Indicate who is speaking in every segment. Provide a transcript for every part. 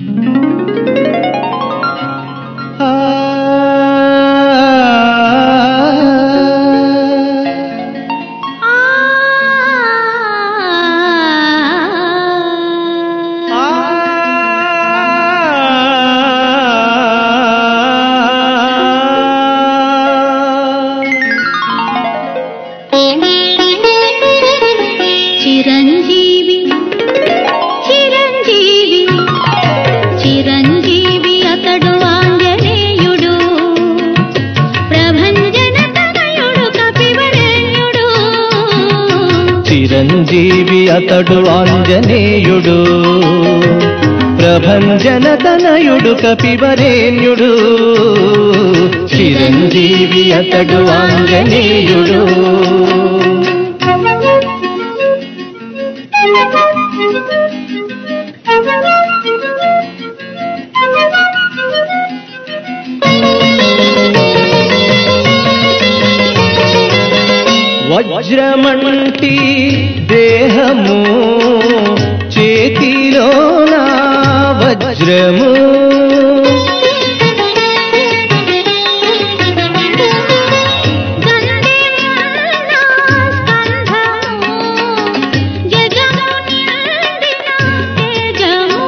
Speaker 1: చిరంజీవి చిరంజీవి చిరంజీవి అతడు ఆంజనేయుడు ప్రభంజన తనయుడు కపివరేణ్యుడు
Speaker 2: చిరంజీవి అతడు ఆంజనేయుడు ప్రభంజన తనయుడు కపివరేణ్యుడు చిరంజీవి అతడు ఆంజనేయుడు వజ్రమంటి దేహము చేతిలోన వజ్రము
Speaker 1: గంధమున్న స్కంధము జగము నిండిన తేజము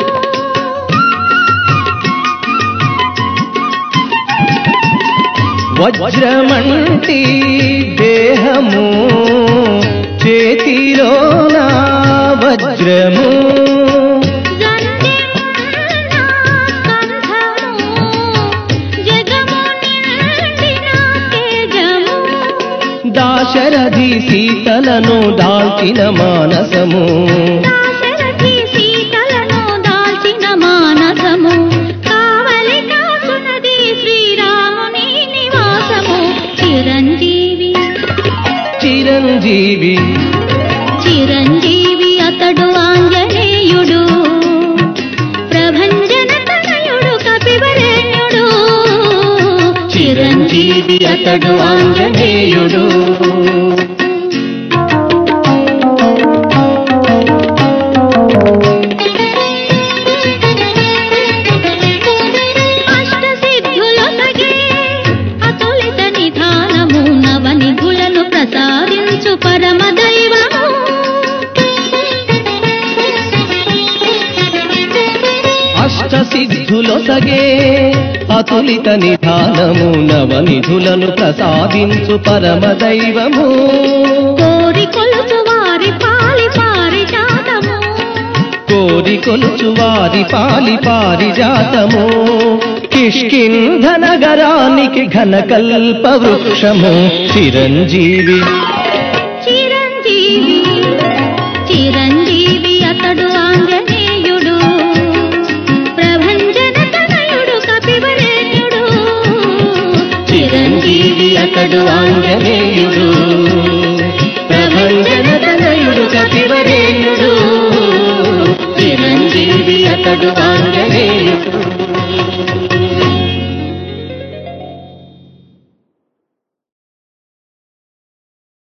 Speaker 2: వజ్రమంటి దేహము చేతిలోన వజ్రము
Speaker 1: గంధమున్న స్కంధము జగము నిండిన తేజము
Speaker 2: దాశరథి సీతలను దాల్చిన మానసము
Speaker 1: దాశరథి సీతలను దాల్చిన మానసము కావలి కాసునది శ్రీరాముని నివాసము చిరంజీవి
Speaker 2: చిరంజీవి
Speaker 1: చిరంజీవి అతడు ఆంజనేయుడు ప్రభంజన తనయుడు కపివరేణ్యుడు
Speaker 2: చిరంజీవి అతడు ఆంజనేయుడు
Speaker 1: అష్టసిద్ధులొసగే అతులిత నిధానము నవనిధులను ప్రసాదించు పరమ దైవము
Speaker 2: అష్టసిద్ధులొసగే అతులిత నిధానము నవనిధులను ప్రసాదించు పరమ దైవము
Speaker 1: కోరి కొలుచు వారి పాలి పారిజాతము
Speaker 2: కోరి కొలుచు వారి పాలి పారిజాతము కిష్కింధ నగరానికి ఘన కల్ప వృక్షము చిరంజీవి
Speaker 1: చిరంజీవి చిరంజీవి అతడు ఆంజనేయుడు ప్రభంజన తనయుడు కపివరేణ్యుడు
Speaker 2: చిరంజీవి అతడు ఆంజనేయుడు ప్రభంజన తనయుడు కపివరేణుడు చిరంజీవి అతడు ఆంజనేయుడు